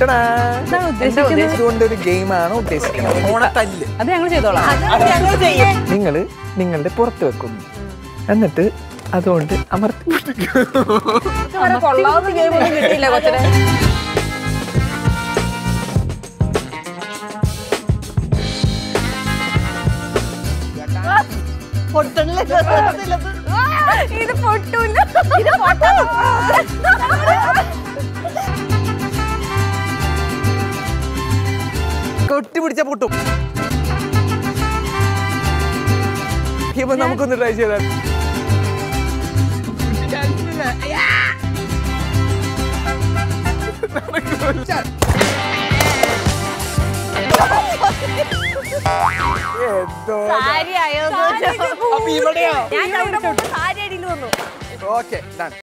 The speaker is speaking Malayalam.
ടാ. എന്താണ് ഉദ്ദേശിക്കുന്നത് ഇതുകൊണ്ട് ഒരു ഗെയിമാണ് ഉദ്ദേശിക്കുന്നത് ഓണത്തല്ല് അത് ഞങ്ങൾ ചെയ്തോളാം അത് ഞങ്ങൾ ചെയ്യും നിങ്ങൾ നിങ്ങളുടെ പുറത്ത് വെക്കുന്നു എന്നിട്ട് അതുകൊണ്ട് അമർത്തി പിടിക്കും. ഇതുവരെ കൊള്ളാവുന്ന ഗെയിം ഒന്നും കിട്ടിയില്ല കൊച്ചിനെ പൊട്ടണില്ല ഇത് പൊട്ടൂല ഇത് പൊട്ട കൊട്ടി പിടിച്ച പൊട്ടും ഇപ്പൊ നമുക്കൊന്ന് ട്രൈ ചെയ്താൽ എന്തോ സാരി ആയോ അപ്പൊ ഇവിടെയോ ഞാൻ അവിടെ സാരി അടിയിൽ വന്നു ഓക്കെ